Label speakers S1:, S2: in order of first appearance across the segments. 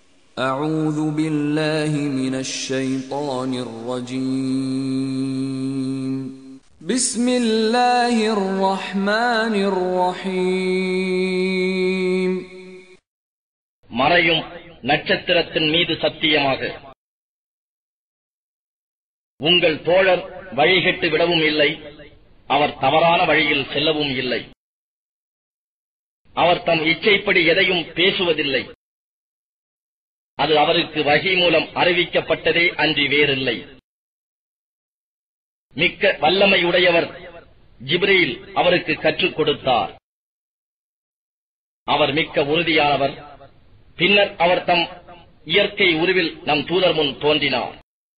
S1: أعوذ بالله من الشيطان الرجيم بسم الله الرحمن الرحيم
S2: மறையும் நட்சத்திரத்தின் மீது சத்தியமாக உங்கள் தோழர் வழிகெட்டு விடவும் இல்லை அவர் தவறான வழியில் செல்லவும் இல்லை அவர் தம் இச்சைப்படி எதையும் பேசுவதில்லை அது அவருக்கு வகை மூலம் அறிவிக்கப்பட்டதே அன்றி வேறில்லை மிக்க வல்லமையுடையவர் ஜிப்ரீல் அவருக்கு கற்றுக் கொடுத்தார் அவர் மிக்க உறுதியானவர் பின்னர் அவர் தம் இயற்கை உருவில் நம் தூதர் முன் தோன்றினார்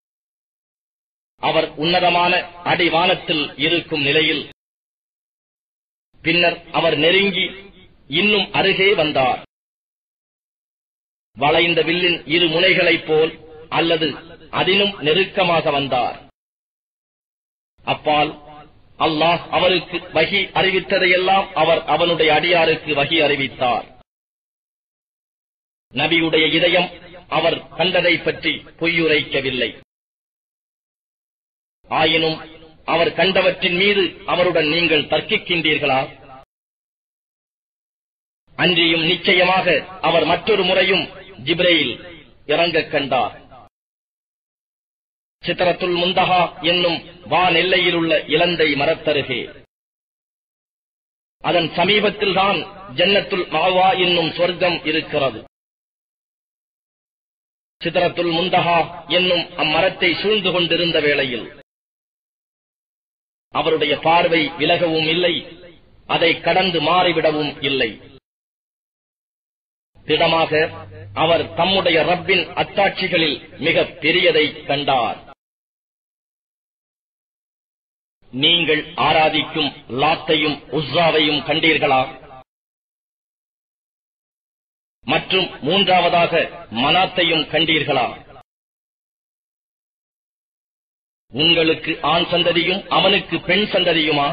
S2: அவர் உன்னதமான அடிவானத்தில் இருக்கும் நிலையில் பின்னர் அவர் நெருங்கி இன்னும் அருகே வந்தார் வளைந்த வில்லின் இரு முனைகளைப் போல் அல்லது அதிலும் நெருக்கமாக வந்தார் அப்பால் அல்லாஹ் அவருக்கு வகி அறிவித்ததையெல்லாம் அவர் அவனுடைய அடியாருக்கு வகி அறிவித்தார் நபியுடைய இதயம் அவர் கண்டதை பற்றி பொய்யுரைக்கவில்லை ஆயினும் அவர் கண்டவற்றின் மீது அவருடன் நீங்கள் தர்க்கிக்கின்றீர்களா அன்றியும் நிச்சயமாக அவர் மற்றொரு முறையும் ஜிப்ரேயில் இறங்கக் கண்டார் சித்திரத்துல் முந்தகா என்னும் வான் எல்லையில் உள்ள இலந்தை மரத்தருகே அதன் சமீபத்தில்தான் ஜன்னத்துல் மாவா என்னும் சொர்க்கம் இருக்கிறது சித்திரத்துல் முந்தகா என்னும் அம்மரத்தை சூழ்ந்து கொண்டிருந்த வேளையில் அவருடைய பார்வை விலகவும் இல்லை அதை கடந்து மாறிவிடவும் இல்லை திடமாக அவர் தம்முடைய ரப்பின் அத்தாட்சிகளில் மிக பெரியதை கண்டார் நீங்கள் ஆராதிக்கும் லாத்தையும் உஸ்ஸாவையும் கண்டீர்களா மற்றும் மூன்றாவதாக மனாத்தையும் கண்டீர்களா உங்களுக்கு ஆண் சந்ததியும் அவனுக்கு பெண் சந்ததியுமா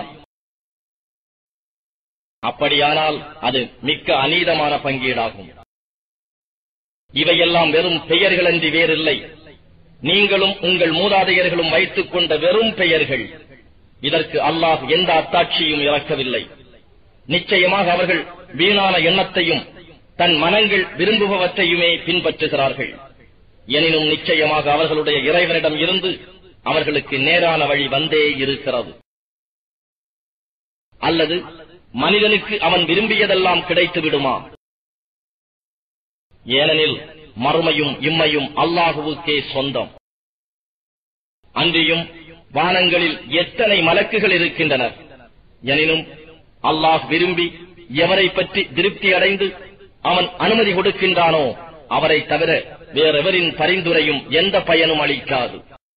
S2: அப்படியானால் அது மிக்க அநீதமான பங்கீடாகும் இவையெல்லாம் வெறும் பெயர்களன்றி வேறில்லை நீங்களும் உங்கள் மூதாதையர்களும் வைத்துக் கொண்ட வெறும் பெயர்கள் இதற்கு அல்லாஹ் எந்த அத்தாட்சியும் இறக்கவில்லை நிச்சயமாக அவர்கள் வீணான எண்ணத்தையும் தன் மனங்கள் விரும்புபவற்றையுமே பின்பற்றுகிறார்கள் எனினும் நிச்சயமாக அவர்களுடைய இறைவனிடம் இருந்து அவர்களுக்கு நேரான வழி வந்தே இருக்கிறது அல்லது மனிதனுக்கு அவன் விரும்பியதெல்லாம் கிடைத்து விடுமா ஏனெனில் மறுமையும் இம்மையும் அல்லாஹுவுக்கே சொந்தம் அன்றியும் வானங்களில் எத்தனை மலக்குகள் இருக்கின்றனர் எனினும் அல்லாஹ் விரும்பி எவரை பற்றி திருப்தி அடைந்து அவன் அனுமதி கொடுக்கின்றானோ அவரை தவிர வேறெவரின் பரிந்துரையும் எந்த பயனும் அளிக்காது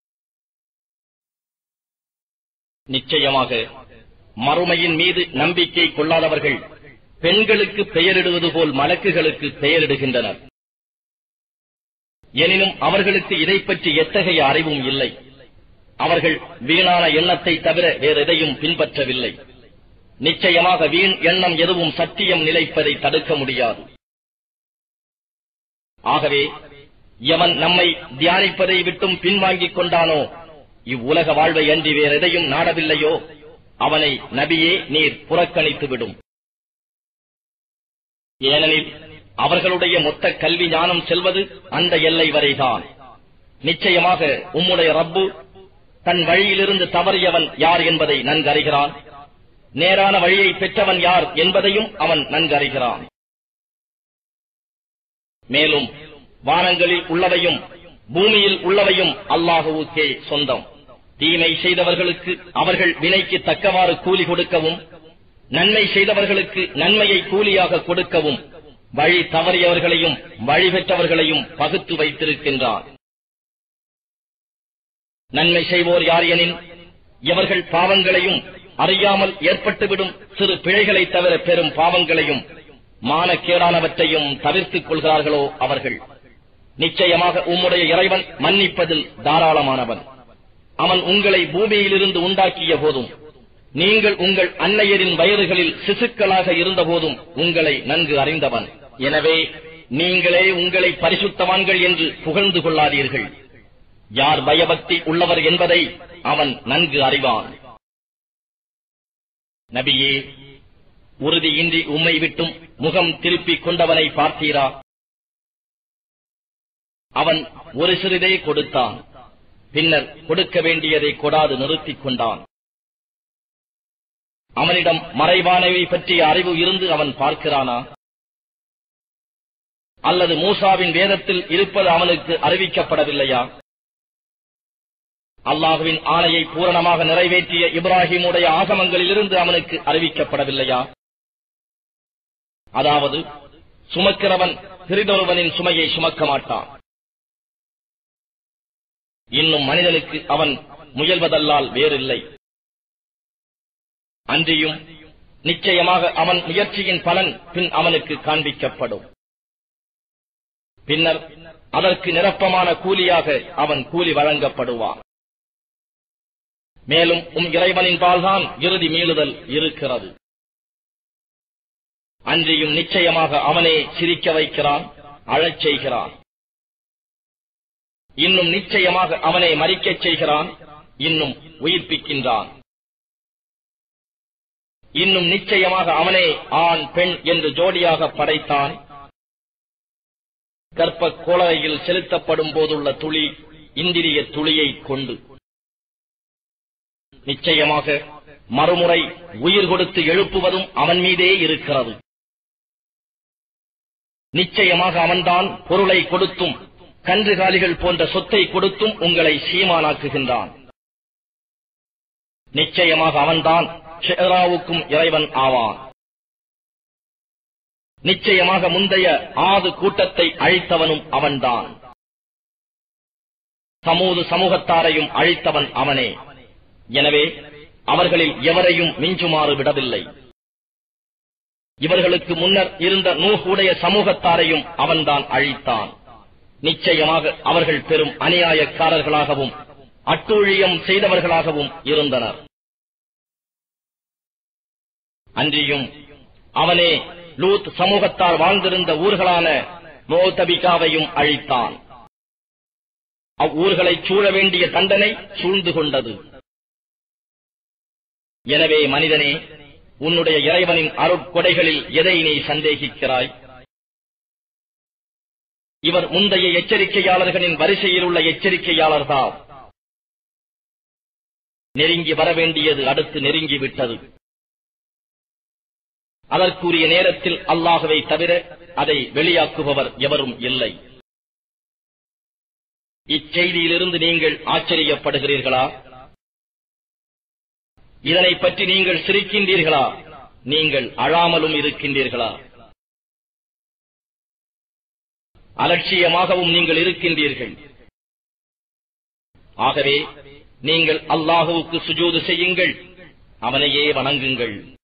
S2: நிச்சயமாக மறுமையின் மீது நம்பிக்கை கொள்ளாதவர்கள் பெண்களுக்கு பெயரிடுவது போல் மலக்குகளுக்கு பெயரிடுகின்றனர் எனினும் அவர்களுக்கு இதை பற்றி எத்தகைய அறிவும் இல்லை அவர்கள் வீணான எண்ணத்தை தவிர வேறெதையும் பின்பற்றவில்லை நிச்சயமாக வீண் எண்ணம் எதுவும் சத்தியம் நிலைப்பதை தடுக்க முடியாது ஆகவே எவன் நம்மை தியானிப்பதை விட்டும் பின்வாங்கிக் கொண்டானோ இவ்வுலக வாழ்வை அன்றி வேறெதையும் நாடவில்லையோ அவனை நபியே நீர் புறக்கணித்து விடும் ஏனெனில் அவர்களுடைய மொத்த கல்வி ஞானம் செல்வது அந்த எல்லை வரைதான் நிச்சயமாக உம்முடைய ரப்பு தன் வழியிலிருந்து தவறியவன் யார் என்பதை நன்கறிகிறான் நேரான வழியை பெற்றவன் யார் என்பதையும் அவன் நன்கறிகிறான் மேலும் வானங்களில் உள்ளவையும் பூமியில் உள்ளவையும் அல்லாஹுவுக்கே சொந்தம் தீமை செய்தவர்களுக்கு அவர்கள் வினைக்கு தக்கவாறு கூலி கொடுக்கவும் நன்மை செய்தவர்களுக்கு நன்மையை கூலியாக கொடுக்கவும் வழி தவறியவர்களையும் வழி பெற்றவர்களையும் பகுத்து வைத்திருக்கின்றார் நன்மை செய்வோர் யார் எனின் எவர்கள் பாவங்களையும் அறியாமல் ஏற்பட்டுவிடும் சிறு பிழைகளை தவிர பெரும் பாவங்களையும் மானக்கேடானவற்றையும் தவிர்த்துக் கொள்கிறார்களோ அவர்கள் நிச்சயமாக உம்முடைய இறைவன் மன்னிப்பதில் தாராளமானவன் அவன் உங்களை பூமியிலிருந்து உண்டாக்கிய போதும் நீங்கள் உங்கள் அன்னையரின் வயறுகளில் சிசுக்களாக இருந்தபோதும் உங்களை நன்கு அறிந்தவன் எனவே நீங்களே உங்களை பரிசுத்தவான்கள் என்று புகழ்ந்து கொள்ளாதீர்கள் யார் பயபக்தி உள்ளவர் என்பதை அவன் நன்கு அறிவான் நபியே உறுதியின்றி உம்மை விட்டும் முகம் திருப்பிக் கொண்டவனை பார்த்தீரா அவன் ஒரு சிறிதே கொடுத்தான் பின்னர் கொடுக்க வேண்டியதை கொடாது நிறுத்திக் கொண்டான் அவனிடம் மறைவானவை பற்றிய அறிவு இருந்து அவன் பார்க்கிறானா அல்லது மூசாவின் வேதத்தில் இருப்பது அவனுக்கு அறிவிக்கப்படவில்லையா அல்லாஹுவின் ஆணையை பூரணமாக நிறைவேற்றிய இப்ராஹிமுடைய ஆகமங்களிலிருந்து அவனுக்கு அறிவிக்கப்படவில்லையா அதாவது சுமக்கிறவன் பிரிதொருவனின் சுமையை சுமக்க மாட்டான் இன்னும் மனிதனுக்கு அவன் முயல்வதல்லால் வேறில்லை அன்றியும் நிச்சயமாக அவன் முயற்சியின் பலன் பின் அவனுக்கு காண்பிக்கப்படும் பின்னர் அதற்கு நிரப்பமான கூலியாக அவன் கூலி வழங்கப்படுவான் மேலும் உம் இறைவனின் பால்தான் இறுதி மீளுதல் இருக்கிறது அன்றியும் நிச்சயமாக அவனே சிரிக்க வைக்கிறான் அழச் செய்கிறான் இன்னும் நிச்சயமாக அவனை மறிக்கச் செய்கிறான் இன்னும் உயிர்ப்பிக்கின்றான் இன்னும் நிச்சயமாக அவனே ஆண் பெண் என்று ஜோடியாக படைத்தான் கற்ப கோளரையில் செலுத்தப்படும் போதுள்ள துளி இந்திரிய துளியை கொண்டு நிச்சயமாக மறுமுறை உயிர் கொடுத்து எழுப்புவதும் அவன் மீதே இருக்கிறது நிச்சயமாக அவன்தான் பொருளை கொடுத்தும் கன்றுகாலிகள் போன்ற சொத்தை கொடுத்தும் உங்களை சீமானாக்குகின்றான் நிச்சயமாக அவன்தான் ஷெராவுக்கும் இறைவன் ஆவான் நிச்சயமாக முந்தைய ஆது கூட்டத்தை அழித்தவனும் அவன்தான் சமூது சமூகத்தாரையும் அழித்தவன் அவனே எனவே அவர்களில் எவரையும் மிஞ்சுமாறு விடவில்லை இவர்களுக்கு முன்னர் இருந்த நூகுடைய சமூகத்தாரையும் அவன்தான் அழித்தான் நிச்சயமாக அவர்கள் பெரும் அநியாயக்காரர்களாகவும் அட்டூழியம் செய்தவர்களாகவும் இருந்தனர் அன்றியும் அவனே லூத் சமூகத்தார் வாழ்ந்திருந்த ஊர்களான மோதபிகாவையும் அழித்தான் அவ்வூர்களைச் சூழ வேண்டிய தண்டனை சூழ்ந்து கொண்டது எனவே மனிதனே உன்னுடைய இறைவனின் அருட்கொடைகளில் எதை நீ சந்தேகிக்கிறாய் இவர் முந்தைய எச்சரிக்கையாளர்களின் வரிசையில் உள்ள எச்சரிக்கையாளர்தான் நெருங்கி வரவேண்டியது அடுத்து நெருங்கிவிட்டது அதற்குரிய நேரத்தில் அல்லாஹுவை தவிர அதை வெளியாக்குபவர் எவரும் இல்லை இச்செய்தியிலிருந்து நீங்கள் ஆச்சரியப்படுகிறீர்களா இதனை பற்றி நீங்கள் சிரிக்கின்றீர்களா நீங்கள் அழாமலும் இருக்கின்றீர்களா அலட்சியமாகவும் நீங்கள் இருக்கின்றீர்கள் ஆகவே நீங்கள் அல்லாஹுவுக்கு சுஜூது செய்யுங்கள் அவனையே வணங்குங்கள்